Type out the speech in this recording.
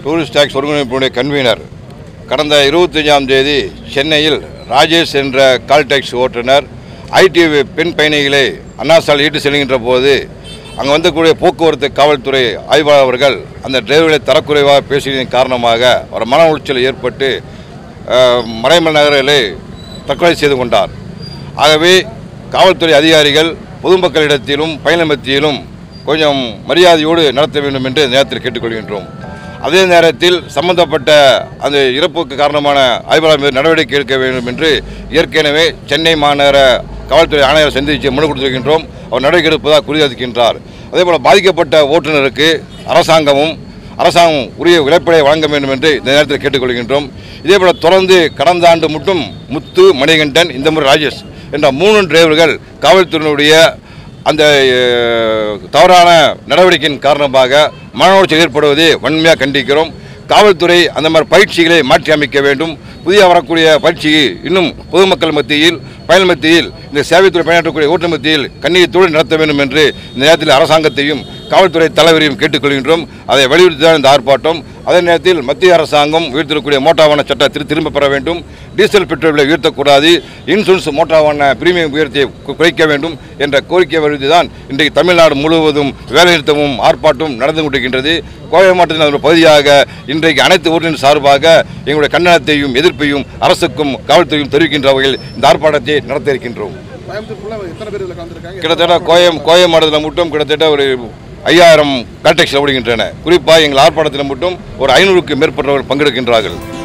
tourist tax ஒருங்கிணைப்பினுடைய convener கடந்த இருபத்தஞ்சாம் தேதி சென்னையில் ராஜேஷ் என்ற கால் டாக்ஸி ஓட்டுநர் ஐடி பெண் பயணிகளை அண்ணாசால் ஈட்டு செல்கின்ற போது அங்கே வந்தக்கூடிய போக்குவரத்து காவல்துறை ஆய்வாளர் அவர்கள் அந்த டிரைவர்களை தரக்குறைவாக பேசியதன் காரணமாக ஒரு மன உளைச்சல் ஏற்பட்டு அஹ், மறைமல் நகரிலே தற்கொலை செய்து கொண்டார் ஆகவே காவல்துறை அதிகாரிகள் பொதுமக்களிடத்திலும் பயண மத்தியிலும் கொஞ்சம் மரியாதையோடு நடத்த வேண்டும் என்று இந்த நேரத்தில் கேட்டுக்கொள்கின்றோம் அதே நேரத்தில் சம்பந்தப்பட்ட அந்த இறப்புக்கு காரணமான ஆய்வாளர் மீது நடவடிக்கை எடுக்க வேண்டும் என்று ஏற்கனவே சென்னை மாநகர காவல்துறை ஆணையர் சந்தித்து மனு கொடுத்திருக்கின்றோம் அவர் நடவடிக்கை எடுப்பதாக குறியளிக்கின்றார் அதேபோல் பாதிக்கப்பட்ட ஓட்டுநருக்கு அரசாங்கமும் அரசாங்கம் உரிய இழப்பீடை வழங்க வேண்டும் என்று இந்த நேரத்தில் கேட்டுக்கொள்கின்றோம் இதேபோல் தொடர்ந்து கடந்த ஆண்டு மட்டும் முத்து மணிகண்டன் இந்த முறை ராஜேஷ் என்ற மூணு டிரைவர்கள் காவல்துறையினுடைய அந்த அஹ், தவறான நடவடிக்கையின் காரணமாக மன உளைச்சல் ஏற்படுவதை வன்மையாக கண்டிக்கிறோம் காவல்துறை அந்த மாதிரி பயிற்சிகளை மாற்றி அமைக்க வேண்டும் புதிய வரக்கூடிய பயிற்சி இன்னும் பொதுமக்கள் மத்தியில் பயன் மத்தியில் இந்த சேவைத்துறை பணியாற்றக்கூடிய ஓட்டு மத்தியில் கண்ணியத்தோடு நடத்த வேண்டும் என்று இந்த நேரத்தில் அரசாங்கத்தையும் காவல்துறை தலைவரையும் கேட்டுக்கொள்கின்றோம் அதை வலியுறுத்தி தான் இந்த ஆர்ப்பாட்டம் அதே நேரத்தில் மத்திய அரசாங்கம் உயர்த்திருக்கக்கூடிய மோட்டார் வாகன சட்டத்தை திரும்ப பெற வேண்டும் டீசல் பெட்ரோல் விலை உயர்த்தக்கூடாது இன்சூரன்ஸ் மோட்டார் வாகன பிரீமியம் உயர்த்தியை கு- குறைக்க வேண்டும் என்ற கோரிக்கை வலியுறுத்தி தான் இன்றைக்கு தமிழ்நாடு முழுவதும் வேலைநிறுத்தமும் ஆர்ப்பாட்டம் நடந்து கொண்டிருக்கின்றது கோவை மாவட்டத்தின் அதன் ஒரு பகுதியாக இன்றைக்கு அனைத்து ஊரின் சார்பாக எங்களுடைய கண்டனத்தையும் எதிர்ப்பையும் அரசுக்கும் காவல்துறையும் தெரிவிக்கின்ற வகையில் இந்த ஆர்ப்பாட்டத்தை நடத்த இருக்கின்றோம் கோயம்புத்தூர் ஃபுல்லாக எத்தனை பேர் இதில் கலந்துருக்காங்க கிட்டத்தட்ட கோயம் கோயம் மாவட்டத்தில் மட்டும் கிட்டத்தட்ட ஒரு ஐயாயிரம் கான்டாக்ட்ஸ் ஓடுகின்றன குறிப்பாக எங்கள் ஆர்ப்பாட்டத்தில் மட்டும் ஒரு ஐநூறுக்கு மேற்பட்டவர்கள் பங்கெடுக்கின்றார்கள்